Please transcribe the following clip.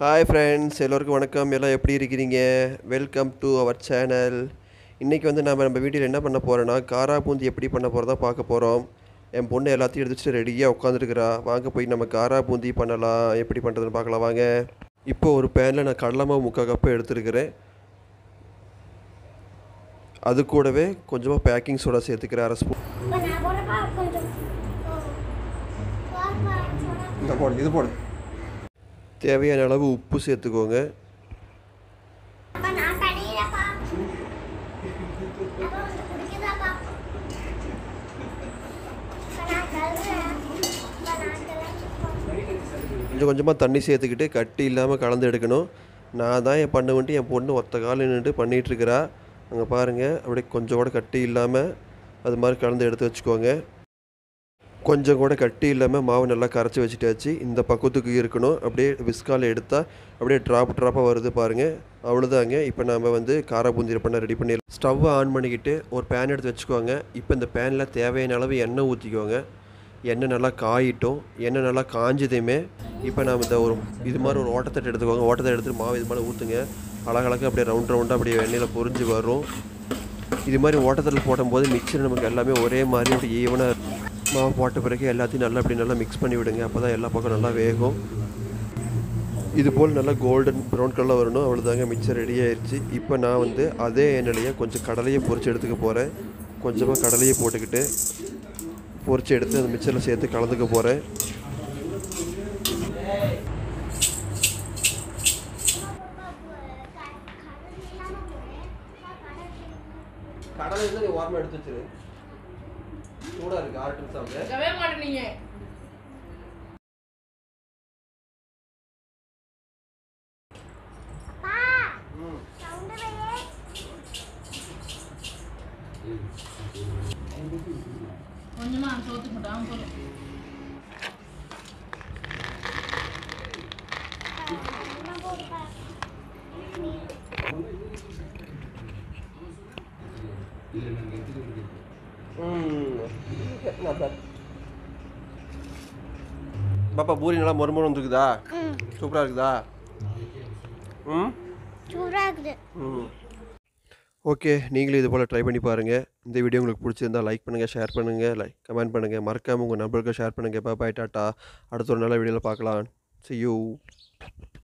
Hi friends எல்லோருக்கும் வணக்கம் எல்லாம் எப்படி இருக்கிறீங்க வெல்கம் டு அவர் சேனல் இன்றைக்கி வந்து நம்ம நம்ம வீட்டில் என்ன பண்ண போகிறோன்னா காரா பூந்தி எப்படி பண்ண போகிறதா பார்க்க போகிறோம் என் பொண்ணு எல்லாத்தையும் எடுத்து வச்சுட்டு ரெடியாக உட்காந்துருக்குறா வாங்க போய் நம்ம காரா பூந்தி பண்ணலாம் எப்படி பண்ணுறதுன்னு பார்க்கலாம் வாங்க இப்போ ஒரு பேனில் நான் கடலை மாவு முக்கால் கப்பு எடுத்துருக்கிறேன் அது கூடவே கொஞ்சமாக பேக்கிங் சோடா சேர்த்துக்கிறேன் அரை ஸ்பூன் இப்போ நான் போடுறப்ப கொஞ்சம் போடுப்பா, போடா. இந்த போடு இது போடு தேவையான அளவு உப்பு சேர்த்துக்கோங்க அப்ப நான் தனியிலப்பா. அப்ப உனக்கு பிடிக்குதாப்பா? இப்ப நான் கழுவுறேன். இப்ப நான் கழுவுறேன். கொஞ்சம் கொஞ்சமாக தண்ணி சேர்த்துக்கிட்டு கட்டி இல்லாமல் கலந்து எடுக்கணும் நான் தான் என் பண்ண வந்துட்டு என் பொண்ணு ஒத்த கால நின்றுட்டு பண்ணிகிட்ருக்கிறா அங்கே பாருங்கள் அப்படியே கொஞ்சம் கூட கட்டி இல்லாமல் அது மாதிரி கலந்து எடுத்து வச்சுக்கோங்க கொஞ்சம் கூட கட்டி இல்லாமல் மாவு நல்லா கரைச்சி வச்சுட்டாச்சு இந்த பக்குவத்துக்கு இருக்கணும் அப்படியே விஸ்கால் எடுத்தால் அப்படியே ட்ராப் ட்ராப்பாக வருது பாருங்கள் அவ்வளோதாங்க இப்போ நம்ம வந்து காரா பூந்தி பண்ண ரெடி பண்ணிடலாம் ஸ்டவ்வை ஆன் பண்ணிக்கிட்டு ஒரு பேன் எடுத்து வச்சுக்கோங்க இப்போ இந்த பேனில் தேவையான அளவு எண்ணெய் ஊற்றிக்கோங்க எண்ணெய் நல்லா காயிட்டும் எண்ணெய் நல்லா காஞ்சதையுமே இப்போ நம்ம இந்த ஒரு இது மாதிரி ஒரு ஓட்டத்தட்டை எடுத்துக்கோங்க ஓட்டத்தை எடுத்துட்டு மாவு இது மாதிரி ஊற்றுங்க அழகழகாக அப்படியே ரவுண்ட் ரவுண்டாக அப்படியே எண்ணெயில் பொரிஞ்சு வரும் இது மாதிரி ஓட்டத்தட்டில் போடும்போது மிக்சர் நமக்கு எல்லாமே ஒரே மாதிரி அப்படி ஈவனாக மாவு போட்ட பிறகு எல்லாத்தையும் நல்லா அப்படி நல்லா மிக்ஸ் பண்ணி விடுங்க அப்போ தான் எல்லா பக்கம் நல்லா வேகும் இது போல் நல்லா கோல்டன் ப்ரௌன் கலரில் வரணும் அவ்வளோதாங்க மிக்சர் ரெடி ஆயிடுச்சு இப்போ நான் வந்து அதே எண்ணெயிலேயே கொஞ்சம் கடலையை பொரிச்சு எடுத்துக்க போகிறேன் கொஞ்சமாக கடலையை போட்டுக்கிட்டு பொரிச்சு எடுத்து அந்த மிக்சரில் சேர்த்து கலந்துக்க போகிறேன் கடலை வந்து நீ ஓரமாக எடுத்து வச்சிரு சூடாக இருக்குது ஆறு நிமிஷம் இருக்கவே மாட்டேனீங்க பா, sound வையே. கொஞ்சமா சோத்து போட்டான் போதும் இன்னும் போடுப்பா. பாப்பா பூரி நல்லா மொறுமொறு வந்துருக்குதா சூப்பராக இருக்குதா ம் சூடா இருக்குது ம் ஓகே நீங்களும் இது போல் ட்ரை பண்ணி பாருங்கள் இந்த வீடியோ உங்களுக்கு பிடிச்சிருந்தா லைக் பண்ணுங்கள் ஷேர் பண்ணுங்கள் லைக் கமெண்ட் பண்ணுங்கள் மறக்காமல் உங்கள் நம்பருக்கு ஷேர் பண்ணுங்கள் பாய் டாட்டா அடுத்த ஒரு நல்ல வீடியோவில் பார்க்கலாம் see you